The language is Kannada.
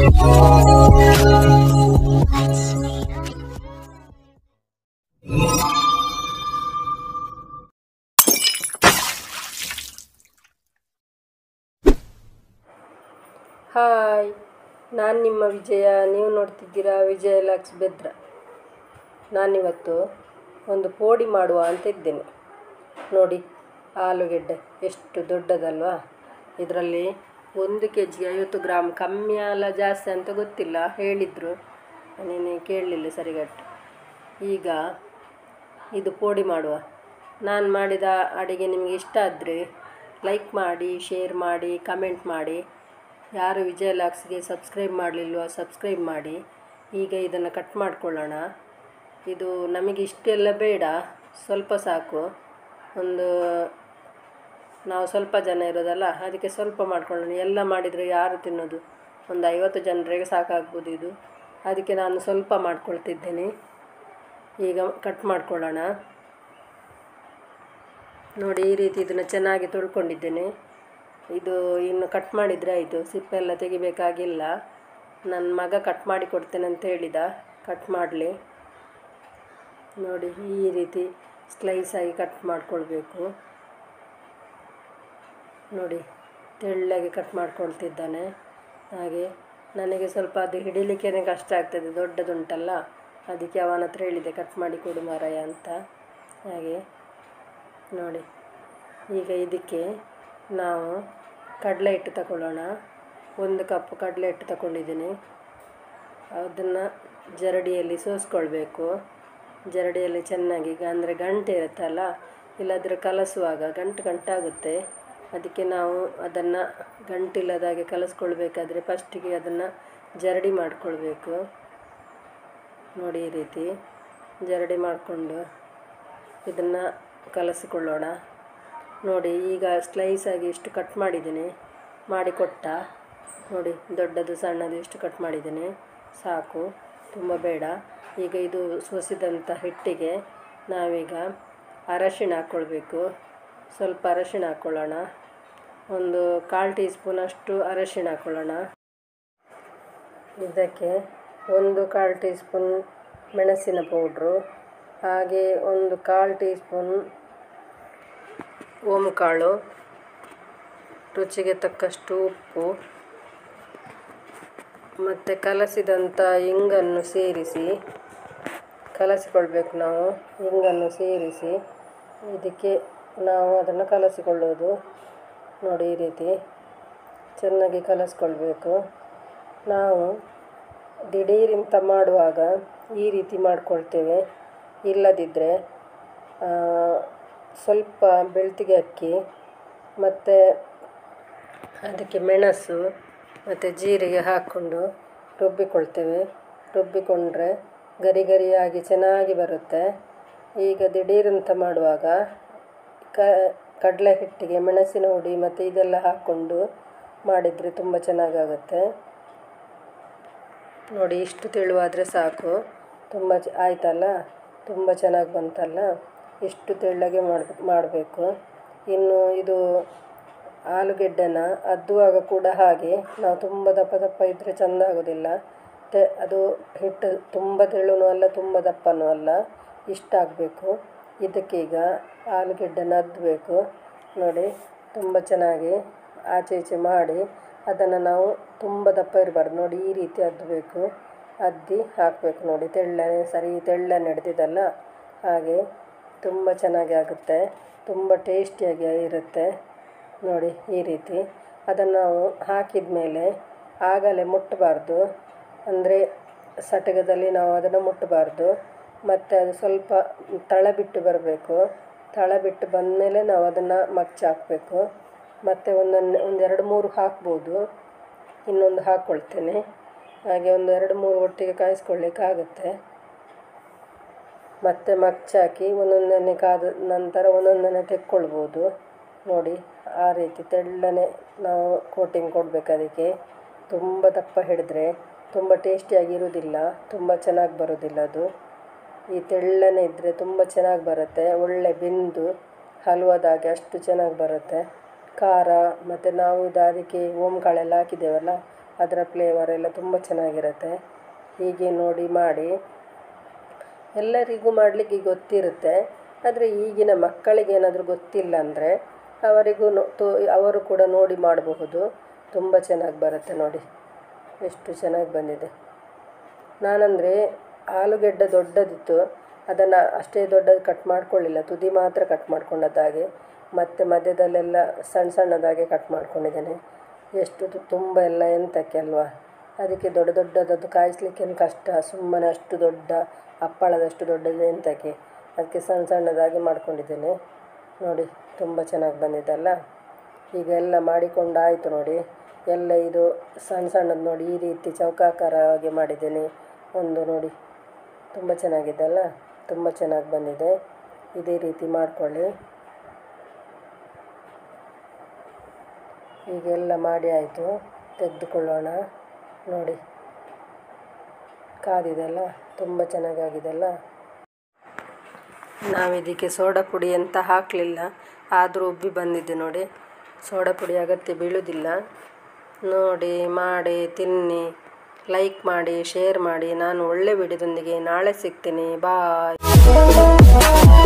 ಹಾಯ್ ನಾನು ನಿಮ್ಮ ವಿಜಯ ನೀವು ನೋಡ್ತಿದ್ದೀರಾ ವಿಜಯ ಲಾಕ್ಸ್ ಬೆದ್ರ ನಾನಿವತ್ತು ಒಂದು ಪೋಡಿ ಮಾಡುವ ಅಂತ ಇದ್ದೇನೆ ನೋಡಿ ಆಲೂಗೆಡ್ಡೆ ಎಷ್ಟು ದೊಡ್ಡದಲ್ವಾ ಇದರಲ್ಲಿ ಒಂದು ಕೆ ಜಿಗೆ ಐವತ್ತು ಗ್ರಾಮ್ ಕಮ್ಮಿ ಅಲ್ಲ ಜಾಸ್ತಿ ಅಂತ ಗೊತ್ತಿಲ್ಲ ಹೇಳಿದರು ನೀನು ಕೇಳಲಿಲ್ಲ ಸರಿಗಟ್ಟು ಈಗ ಇದು ಪೋಡಿ ಮಾಡುವ ನಾನು ಮಾಡಿದ ಅಡಿಗೆ ನಿಮಗೆ ಇಷ್ಟ ಆದರೆ ಲೈಕ್ ಮಾಡಿ ಶೇರ್ ಮಾಡಿ ಕಮೆಂಟ್ ಮಾಡಿ ಯಾರು ವಿಜಯ ಲಾಕ್ಸ್ಗೆ ಸಬ್ಸ್ಕ್ರೈಬ್ ಮಾಡಲಿಲ್ವೋ ಸಬ್ಸ್ಕ್ರೈಬ್ ಮಾಡಿ ಈಗ ಇದನ್ನು ಕಟ್ ಮಾಡ್ಕೊಳ್ಳೋಣ ಇದು ನಮಗೆ ಇಷ್ಟೆಲ್ಲ ಬೇಡ ಸ್ವಲ್ಪ ಸಾಕು ಒಂದು ನಾವು ಸ್ವಲ್ಪ ಜನ ಇರೋದಲ್ಲ ಅದಕ್ಕೆ ಸ್ವಲ್ಪ ಮಾಡ್ಕೊಳ್ಳೋಣ ಎಲ್ಲ ಮಾಡಿದರೆ ಯಾರು ತಿನ್ನೋದು ಒಂದು ಐವತ್ತು ಜನರಿಗೆ ಸಾಕಾಗ್ಬೋದು ಇದು ಅದಕ್ಕೆ ನಾನು ಸ್ವಲ್ಪ ಮಾಡ್ಕೊಳ್ತಿದ್ದೇನೆ ಈಗ ಕಟ್ ಮಾಡ್ಕೊಳ್ಳೋಣ ನೋಡಿ ಈ ರೀತಿ ಇದನ್ನು ಚೆನ್ನಾಗಿ ತೊಳ್ಕೊಂಡಿದ್ದೇನೆ ಇದು ಇನ್ನು ಕಟ್ ಮಾಡಿದರೆ ಆಯಿತು ಸಿಪ್ಪೆಲ್ಲ ತೆಗಿಬೇಕಾಗಿಲ್ಲ ನನ್ನ ಮಗ ಕಟ್ ಮಾಡಿ ಕೊಡ್ತೇನೆ ಅಂತ ಹೇಳಿದ ಕಟ್ ಮಾಡಲಿ ನೋಡಿ ಈ ರೀತಿ ಸ್ಲೈಸಾಗಿ ಕಟ್ ಮಾಡ್ಕೊಳ್ಬೇಕು ನೋಡಿ ತೆಳ್ಳಗೆ ಕಟ್ ಮಾಡ್ಕೊಳ್ತಿದ್ದಾನೆ ಹಾಗೆ ನನಗೆ ಸ್ವಲ್ಪ ಅದು ಹಿಡಿಲಿಕ್ಕೇ ಕಷ್ಟ ಆಗ್ತದೆ ದೊಡ್ಡದುಂಟಲ್ಲ ಅದಕ್ಕೆ ಅವನ ಹತ್ರ ಹೇಳಿದೆ ಕಟ್ ಮಾಡಿ ಕೊಡು ಮಾರಾಯ ಅಂತ ಹಾಗೆ ನೋಡಿ ಈಗ ಇದಕ್ಕೆ ನಾವು ಕಡಲೆ ಹಿಟ್ಟು ತಗೊಳ್ಳೋಣ ಒಂದು ಕಪ್ ಕಡಲೆ ಹಿಟ್ಟು ತಗೊಂಡಿದ್ದೀನಿ ಅದನ್ನು ಜರಡಿಯಲ್ಲಿ ಸೋಸ್ಕೊಳ್ಬೇಕು ಜರಡಿಯಲ್ಲಿ ಚೆನ್ನಾಗಿ ಈಗ ಅಂದರೆ ಗಂಟೆ ಇರುತ್ತಲ್ಲ ಇಲ್ಲಾದರೆ ಕಲಸುವಾಗ ಗಂಟು ಗಂಟಾಗುತ್ತೆ ಅದಕ್ಕೆ ನಾವು ಅದನ್ನು ಗಂಟಿಲ್ಲದ ಹಾಗೆ ಕಲಸ್ಕೊಳ್ಬೇಕಾದ್ರೆ ಫಸ್ಟಿಗೆ ಅದನ್ನು ಜರಡಿ ಮಾಡಿಕೊಳ್ಬೇಕು ನೋಡಿ ಈ ರೀತಿ ಜರಡಿ ಮಾಡಿಕೊಂಡು ಇದನ್ನು ಕಲಸಿಕೊಳ್ಳೋಣ ನೋಡಿ ಈಗ ಸ್ಲೈಸಾಗಿ ಇಷ್ಟು ಕಟ್ ಮಾಡಿದ್ದೀನಿ ಮಾಡಿಕೊಟ್ಟ ನೋಡಿ ದೊಡ್ಡದು ಸಣ್ಣದು ಇಷ್ಟು ಕಟ್ ಮಾಡಿದ್ದೀನಿ ಸಾಕು ತುಂಬ ಬೇಡ ಈಗ ಇದು ಸೋಸಿದಂಥ ಹಿಟ್ಟಿಗೆ ನಾವೀಗ ಅರಶಿಣ ಹಾಕ್ಕೊಳ್ಬೇಕು ಸ್ವಲ್ಪ ಅರಶಿಣ ಹಾಕ್ಕೊಳ್ಳೋಣ ಒಂದು ಕಾಲು ಟೀ ಸ್ಪೂನಷ್ಟು ಅರಶಿಣ ಹಾಕ್ಕೊಳ್ಳೋಣ ಇದಕ್ಕೆ ಒಂದು ಕಾಲು ಟೀ ಸ್ಪೂನ್ ಮೆಣಸಿನ ಪೌಡ್ರು ಹಾಗೆ ಒಂದು ಕಾಲು ಟೀ ಸ್ಪೂನ್ ಓಮಕಾಳು ರುಚಿಗೆ ತಕ್ಕಷ್ಟು ಉಪ್ಪು ಮತ್ತು ಕಲಸಿದಂಥ ಇಂಗನ್ನು ಸೇರಿಸಿ ಕಲಸಿಕೊಳ್ಬೇಕು ನಾವು ಇಂಗನ್ನು ಸೇರಿಸಿ ಇದಕ್ಕೆ ನಾವು ಅದನ್ನು ಕಲಸಿಕೊಳ್ಳೋದು ನೋಡಿ ಈ ರೀತಿ ಚೆನ್ನಾಗಿ ಕಲಸ್ಕೊಳ್ಬೇಕು ನಾವು ದಿಢೀರಿಂತ ಮಾಡುವಾಗ ಈ ರೀತಿ ಮಾಡ್ಕೊಳ್ತೇವೆ ಇಲ್ಲದಿದ್ದರೆ ಸ್ವಲ್ಪ ಬೆಳ್ತಿಗೆ ಅಕ್ಕಿ ಮತ್ತು ಅದಕ್ಕೆ ಮೆಣಸು ಮತ್ತು ಜೀರಿಗೆ ಹಾಕ್ಕೊಂಡು ರುಬ್ಬಿಕೊಳ್ತೇವೆ ರುಬ್ಬಿಕೊಂಡ್ರೆ ಗರಿ ಗರಿಯಾಗಿ ಚೆನ್ನಾಗಿ ಬರುತ್ತೆ ಈಗ ದಿಢೀರಂತ ಮಾಡುವಾಗ ಕ ಕಡಲೆ ಹಿಟ್ಟಿಗೆ ಮೆಣಸಿನ ಹುಡಿ ಮತ್ತು ಇದೆಲ್ಲ ಹಾಕ್ಕೊಂಡು ಮಾಡಿದರೆ ತುಂಬ ಚೆನ್ನಾಗಾಗುತ್ತೆ ನೋಡಿ ಇಷ್ಟು ತೆಳುವಾದರೆ ಸಾಕು ತುಂಬ ಚ ಆಯ್ತಲ್ಲ ತುಂಬ ಚೆನ್ನಾಗಿ ಬಂತಲ್ಲ ಇಷ್ಟು ತೆಳ್ಳಗೆ ಮಾಡಿ ಮಾಡಬೇಕು ಇನ್ನು ಇದು ಆಲೂಗೆಡ್ಡೆನ ಅದ್ದುವಾಗ ಕೂಡ ಹಾಗೆ ನಾವು ತುಂಬ ದಪ್ಪ ದಪ್ಪ ಇದ್ದರೆ ಚೆಂದ ಆಗೋದಿಲ್ಲ ತೆ ಅದು ಹಿಟ್ಟು ತುಂಬ ತೆಳುನೂ ಅಲ್ಲ ತುಂಬ ದಪ್ಪನೂ ಅಲ್ಲ ಇಷ್ಟಾಗಬೇಕು ಇದಕ್ಕೀಗ ಆಲೂಗೆಡ್ಡೆನ ಅದ್ದಬೇಕು ನೋಡಿ ತುಂಬ ಚೆನ್ನಾಗಿ ಆಚೆ ಈಚೆ ಮಾಡಿ ಅದನ್ನು ನಾವು ತುಂಬ ದಪ್ಪ ಇರಬಾರ್ದು ನೋಡಿ ಈ ರೀತಿ ಅದ್ದಬೇಕು ಅದ್ದಿ ಹಾಕಬೇಕು ನೋಡಿ ತೆಳ್ಳನೆ ಸರಿ ತೆಳ್ಳನೆ ಹಿಡ್ದಿದ್ದಲ್ಲ ಹಾಗೆ ತುಂಬ ಚೆನ್ನಾಗಿ ಆಗುತ್ತೆ ತುಂಬ ಟೇಸ್ಟಿಯಾಗಿ ಇರುತ್ತೆ ನೋಡಿ ಈ ರೀತಿ ಅದನ್ನು ನಾವು ಹಾಕಿದ ಮೇಲೆ ಆಗಲೇ ಮುಟ್ಟಬಾರ್ದು ಅಂದರೆ ಸಟಗದಲ್ಲಿ ನಾವು ಅದನ್ನು ಮುಟ್ಟಬಾರ್ದು ಮತ್ತು ಅದು ಸ್ವಲ್ಪ ತಳ ಬಿಟ್ಟು ಬರಬೇಕು ತಳ ಬಿಟ್ಟು ಬಂದಮೇಲೆ ನಾವು ಅದನ್ನು ಮಚ್ಚಿ ಹಾಕಬೇಕು ಮತ್ತು ಒಂದೊಂದು ಒಂದು ಎರಡು ಮೂರು ಹಾಕ್ಬೋದು ಇನ್ನೊಂದು ಹಾಕ್ಕೊಳ್ತೇನೆ ಹಾಗೆ ಒಂದು ಎರಡು ಮೂರು ಒಟ್ಟಿಗೆ ಕಾಯಿಸ್ಕೊಳ್ಳಿಕ್ಕಾಗುತ್ತೆ ಮತ್ತು ಮಚ್ಚಾಕಿ ಒಂದೊಂದನ್ನೇ ಕಾದ ನಂತರ ಒಂದೊಂದನ್ನೇ ತೆಕ್ಕೊಳ್ಬೋದು ನೋಡಿ ಆ ರೀತಿ ತೆಳ್ಳನೆ ನಾವು ಕೋಟಿಂಗ್ ಕೊಡಬೇಕು ಅದಕ್ಕೆ ತುಂಬ ದಪ್ಪ ಹಿಡಿದ್ರೆ ತುಂಬ ಟೇಸ್ಟಿಯಾಗಿ ಇರೋದಿಲ್ಲ ತುಂಬ ಚೆನ್ನಾಗಿ ಬರೋದಿಲ್ಲ ಅದು ಈ ತೆಳ್ಳನೆ ಇದ್ದರೆ ತುಂಬ ಚೆನ್ನಾಗಿ ಬರುತ್ತೆ ಒಳ್ಳೆ ಬೆಂದು ಹಲ್ವದಾಗೆ ಅಷ್ಟು ಚೆನ್ನಾಗಿ ಬರುತ್ತೆ ಖಾರ ಮತ್ತು ನಾವು ಇದು ಅದಕ್ಕೆ ಓಂಕಾಳೆಲ್ಲ ಹಾಕಿದ್ದೇವಲ್ಲ ಅದರ ಫ್ಲೇವರ್ ಎಲ್ಲ ತುಂಬ ಚೆನ್ನಾಗಿರುತ್ತೆ ಹೀಗೆ ನೋಡಿ ಮಾಡಿ ಎಲ್ಲರಿಗೂ ಮಾಡಲಿಕ್ಕೆ ಗೊತ್ತಿರುತ್ತೆ ಆದರೆ ಈಗಿನ ಮಕ್ಕಳಿಗೆ ಏನಾದರೂ ಗೊತ್ತಿಲ್ಲ ಅಂದರೆ ಅವರಿಗೂ ನೋ ತೋ ಅವರು ಕೂಡ ನೋಡಿ ಮಾಡಬಹುದು ತುಂಬ ಚೆನ್ನಾಗಿ ಬರುತ್ತೆ ನೋಡಿ ಎಷ್ಟು ಚೆನ್ನಾಗಿ ಬಂದಿದೆ ನಾನಂದರೆ ಆಲೂಗೆಡ್ಡೆ ದೊಡ್ಡದಿತ್ತು ಅದನ್ನು ಅಷ್ಟೇ ದೊಡ್ಡದು ಕಟ್ ಮಾಡ್ಕೊಳ್ಳಿಲ್ಲ ತುದಿ ಮಾತ್ರ ಕಟ್ ಮಾಡ್ಕೊಂಡದ್ದಾಗೆ ಮತ್ತು ಮಧ್ಯದಲ್ಲೆಲ್ಲ ಸಣ್ಣ ಸಣ್ಣದಾಗೆ ಕಟ್ ಮಾಡ್ಕೊಂಡಿದ್ದೇನೆ ಎಷ್ಟು ತು- ತುಂಬ ಎಲ್ಲ ಎಂತಕ್ಕೆ ಅಲ್ವಾ ಅದಕ್ಕೆ ದೊಡ್ಡ ದೊಡ್ಡದದ್ದು ಕಾಯಿಸ್ಲಿಕ್ಕೇನು ಕಷ್ಟ ಸುಮ್ಮನೆ ಅಷ್ಟು ದೊಡ್ಡ ಹಪ್ಪಳದಷ್ಟು ದೊಡ್ಡದು ಎಂತಕ್ಕೆ ಅದಕ್ಕೆ ಸಣ್ಣ ಸಣ್ಣದಾಗಿ ಮಾಡ್ಕೊಂಡಿದ್ದೇನೆ ನೋಡಿ ತುಂಬ ಚೆನ್ನಾಗಿ ಬಂದಿದ್ದಲ್ಲ ಈಗ ಎಲ್ಲ ಮಾಡಿಕೊಂಡಾಯಿತು ನೋಡಿ ಎಲ್ಲ ಇದು ಸಣ್ಣ ಸಣ್ಣದು ನೋಡಿ ಈ ರೀತಿ ಚೌಕಾಕಾರವಾಗಿ ಮಾಡಿದ್ದೇನೆ ಒಂದು ನೋಡಿ ತುಂಬ ಚೆನ್ನಾಗಿದೆ ಅಲ್ಲ ತುಂಬ ಚೆನ್ನಾಗಿ ಬಂದಿದೆ ಇದೇ ರೀತಿ ಮಾಡಿಕೊಳ್ಳಿ ಈಗೆಲ್ಲ ಮಾಡಿ ಆಯಿತು ತೆಗೆದುಕೊಳ್ಳೋಣ ನೋಡಿ ಕಾದಿದೆಲ್ಲ ತುಂಬ ಚೆನ್ನಾಗಾಗಿದೆಲ್ಲ ನಾವಿದಕ್ಕೆ ಸೋಡಾ ಪುಡಿ ಅಂತ ಹಾಕಲಿಲ್ಲ ಆದರೂ ಉಬ್ಬಿ ಬಂದಿದೆ ನೋಡಿ ಸೋಡಾ ಪುಡಿ ಅಗತ್ಯ ಬೀಳುವುದಿಲ್ಲ ನೋಡಿ ಮಾಡಿ ತಿನ್ನಿ ಲೈಕ್ ಮಾಡಿ ಶೇರ್ ಮಾಡಿ ನಾನು ಒಳ್ಳೆ ವಿಡಿಯೋದೊಂದಿಗೆ ನಾಳೆ ಸಿಗ್ತೀನಿ ಬಾಯ್